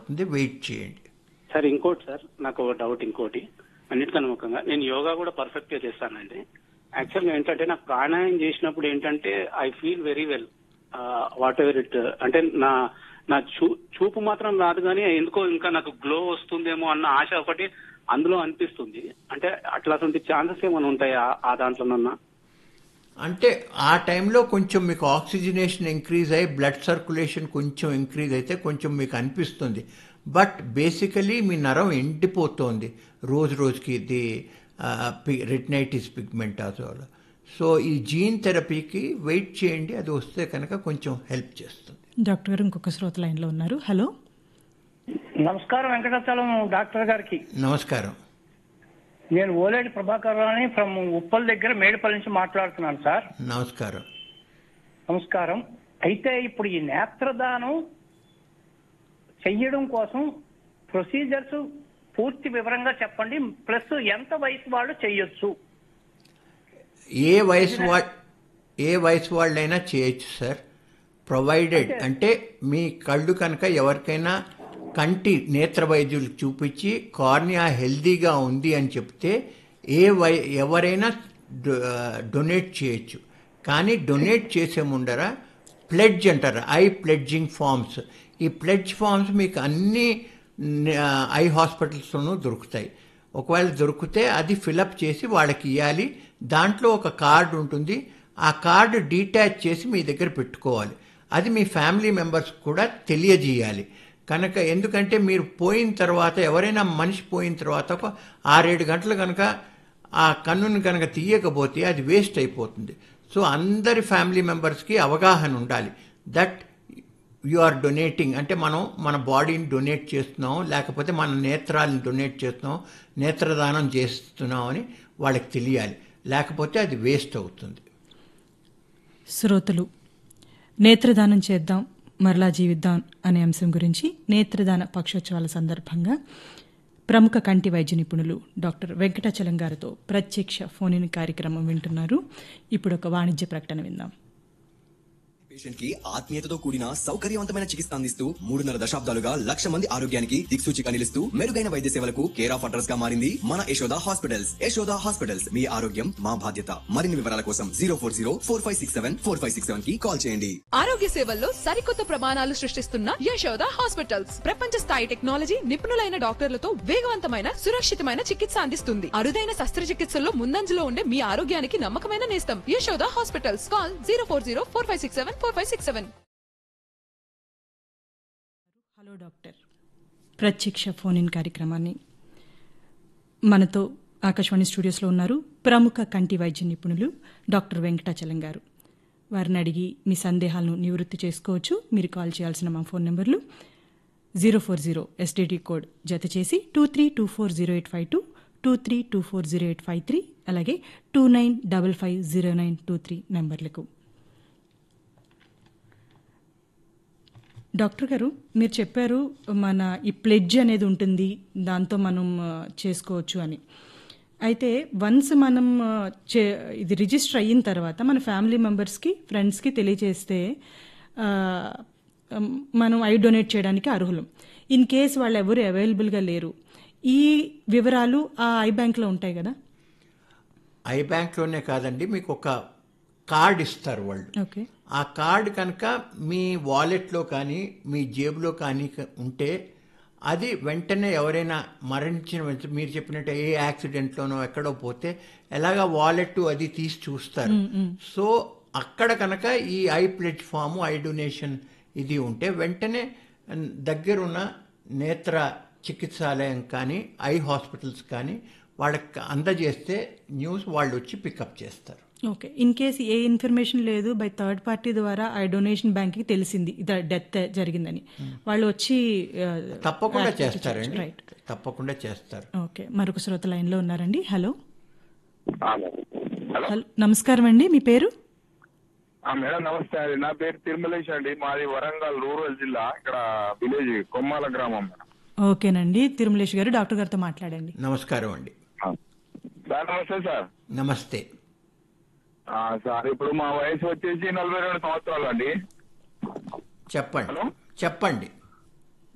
అవుతుంది వెయిట్ చేయండి సార్ ఇంకోటి సార్ నాకు ఒక డౌట్ ఇంకోటి అన్నిటికన్నా ముఖ్యంగా నేను యోగా కూడా పర్ఫెక్ట్ గా చేస్తానండి యాక్చువల్ గా ఏంటంటే నాకు ప్రాణాయామం చేసినప్పుడు ఏంటంటే I feel very well whatever it అంటే నా నా చూ చూపు మాత్రం రాదు కానీ ఎందుకో ఇంకా నాకు గ్లో వస్తుందేమో అన్న ఆశ ఒకటి అందులో అనిపిస్తుంది అంటే అట్లాంటి ఛాన్సెస్ ఏమైనా ఉంటాయా ఆ దాంట్లోనన్నా అంటే ఆ టైంలో కొంచెం మీకు ఆక్సిజనేషన్ ఇంక్రీజ్ అయ్యి బ్లడ్ సర్క్యులేషన్ కొంచెం ఇంక్రీజ్ అయితే కొంచెం మీకు అనిపిస్తుంది బట్ బేసికలీ మీ నరం ఎండిపోతోంది రోజు రోజుకి ఇది రెటినైటిస్ పిగ్మెంటాజోలో సో ఈ జీన్ థెరపీకి వెయిట్ చేయండి అది వస్తే కనుక కొంచెం హెల్ప్ చేస్తుంది డాక్టర్ గారు ఇంకొక శ్రోత లైన్లో ఉన్నారు హలో నమస్కారం వెంకటాచలం డాక్టర్ గారికి నమస్కారం నేను ఓలేటి ప్రభాకర్ రాని ఫ్రమ్ ఉప్పల్ దగ్గర మేడిపల్లి నుంచి మాట్లాడుతున్నాను సార్ నమస్కారం నమస్కారం అయితే ఇప్పుడు ఈ నేత్రదానం చెయ్యడం కోసం ప్రొసీజర్స్ పూర్తి వివరంగా చెప్పండి ప్లస్ ఎంత వయసు వాళ్ళు చెయ్యొచ్చు ఏ వయసు వా ఏ వయసు వాళ్ళైనా చేయొచ్చు సార్ ప్రొవైడెడ్ అంటే మీ కళ్ళు కనుక ఎవరికైనా కంటి నేత్ర వైద్యులకు చూపించి కార్నియా హెల్దీగా ఉంది అని చెప్తే ఏ వై ఎవరైనా డొ- డొనేట్ చేయొచ్చు కానీ డొనేట్ చేసే ముందర ప్లెడ్జ్ అంటారు ఐ ప్లెడ్జింగ్ ఫామ్స్ ఈ ప్లెడ్జ్ ఫామ్స్ మీకు అన్ని న- ఐ హాస్పిటల్స్లోనూ దొరుకుతాయి ఒకవేళ దొరికితే అది ఫిలప్ చేసి వాళ్ళకి ఇవ్వాలి దాంట్లో ఒక కార్డు ఉంటుంది ఆ కార్డు డీటాచ్ చేసి మీ దగ్గర పెట్టుకోవాలి అది మీ ఫ్యామిలీ మెంబర్స్ కూడా తెలియజేయాలి కనుక ఎందుకంటే మీరు పోయిన తర్వాత ఎవరైనా మనిషి పోయిన తర్వాత ఒక ఆరేడు గంటలు కనుక ఆ కన్నుని కనుక తీయకపోతే అది వేస్ట్ అయిపోతుంది సో అందరి ఫ్యామిలీ మెంబర్స్కి అవగాహన ఉండాలి దట్ యు ఆర్ డొనేటింగ్ అంటే మనం మన బాడీని డొనేట్ చేస్తున్నాం లేకపోతే మన నేత్రాలను డొనేట్ చేస్తున్నాం నేత్రదానం చేస్తున్నాం అని వాళ్ళకి తెలియాలి లేకపోతే అది వేస్ట్ అవుతుంది శ్రోతలు నేత్రదానం చేద్దాం మరలా జీవిద్దాం అనే అంశం గురించి నేత్రదాన పక్షోత్సవాల సందర్భంగా ప్రముఖ కంటి వైద్య నిపుణులు డాక్టర్ వెంకటాచలం గారితో ప్రత్యక్ష ఫోన్ ఇన్ కార్యక్రమం వింటున్నారు ఇప్పుడు ఒక వాణిజ్య ప్రకటన విందాం పేషెంట్ కి ఆత్మీయతతో కూడిన సౌకర్యవంతమైన చికిత్స అందిస్తూ మూడున్నర దశాబ్దాలుగా లక్ష మంది ఆరోగ్యానికి దిక్సూచిగా నిలుస్తూ మెరుగైన వైద్య సేవలకు కేర్ ఆఫ్ అడ్రస్ గా మారింది మన యశోద హాస్పిటల్స్ యశోద హాస్పిటల్స్ మీ ఆరోగ్యం మా బాధ్యత మరిన్ని వివరాల కోసం zero four zero four five six seven four five six seven కి కాల్ చేయండి ఆరోగ్య సేవల్లో సరికొత్త ప్రమాణాలు సృష్టిస్తున్న యశోద హాస్పిటల్స్ ప్రపంచ స్థాయి టెక్నాలజీ నిపుణులైన డాక్టర్లతో వేగవంతమైన సురక్షితమైన చికిత్స అందిస్తుంది అరుదైన శస్త్రచికిత్సల్లో ముందంజలో ఉండే మీ ఆరోగ్యానికి నమ్మకమైన నేస్తం Yashoda hospitals call zero four zero four five six seven four five six seven hello doctor ప్రత్యక్ష ఫోన్ ఇన్ కార్యక్రమాన్ని మనతో ఆకాశవాణి స్టూడియోస్లో ఉన్నారు ప్రముఖ కంటి వైద్య నిపుణులు డాక్టర్ వెంకటాచలం గారు వారిని అడిగి మీ సందేహాలను నివృత్తి చేసుకోవచ్చు మీరు కాల్ చేయాల్సిన మా ఫోన్ నెంబర్లు zero four zero STD code జత చేసి two three two four zero eight five two two three two four zero eight five three అలాగే two nine double five zero nine two three నెంబర్లకు doctor గారు మీరు చెప్పారు మన ఈ ప్లెడ్జ్ అనేది ఉంటుంది దాంతో మనం ఆ, చేసుకోవచ్చు అని అయితే వన్స్ మనం ఆ, చే ఇది రిజిస్టర్ అయిన తర్వాత మన ఫ్యామిలీ మెంబర్స్కి ఫ్రెండ్స్కి తెలియజేస్తే ఆ, ఉమ్, మనం ఐ డొనేట్ చేయడానికి అర్హులం ఇన్ కేస్ వాళ్ళు ఎవరు అవైలబుల్గా లేరు ఈ వివరాలు ఆ ఐ బ్యాంక్లో ఉంటాయి కదా ఐ బ్యాంక్లోనే కాదండి మీకు ఒక కార్డ్ ఇస్తారు వాళ్ళు ఓకే ఆ కార్డ్ కనుక మీ వాలెట్లో కానీ మీ జేబులో కానీ క- ఉంటే అది వెంటనే ఎవరైనా మరణించిన వెంట- మీరు చెప్పినట్టు ఏ యాక్సిడెంట్లోనో ఎక్కడో పోతే ఎలాగా వాలెట్ అది తీసి చూస్తారు సో అక్కడ కనుక ఈ ఐ ప్లాట్ఫామ్ ఐ డొనేషన్ ఇది ఉంటే వెంటనే న్- దగ్గరున్న నేత్ర చికిత్సాలయం కానీ ఐ హాస్పిటల్స్ కానీ వాళ్ళకి అందజేస్తే న్యూస్ వాళ్ళు వచ్చి పికప్ చేస్తారు ఓకే ఇన్ కేస్ ఏ ఇన్ఫర్మేషన్ లేదు బై థర్డ్ పార్టీ ద్వారా ఆ డొనేషన్ బ్యాంక్కి తెలిసింది ఇది డెత్ జరిగిందని వాళ్ళు వచ్చి ఆ, తప్పకుండా యాక్టివేట్ చేస్తారండి రైట్ తప్పకుండా చేస్తారు ఓకే మరొక శ్రోత లైన్లో ఉన్నారండి హలో హలో హలో నమస్కారం అండి మీ పేరు మేడం నమస్తే అండి నా పేరు తిరుమలేష్ అండి మాది వరంగల్ రూరల్ జిల్లా ఇక్కడ విలేజ్ కొమ్మాల గ్రామం మేడం ఓకేనండి తిరుమలేష్ గారు డాక్టర్ గారితో మాట్లాడండి నమస్కారం అండి సార్ నమస్తే సార్ నమస్తే ఆ, సార్ ఇప్పుడు మా వయసు వచ్చేసి నలభై రెండు సంవత్సరాలు అండి చెప్పండి హలో? చెప్పండి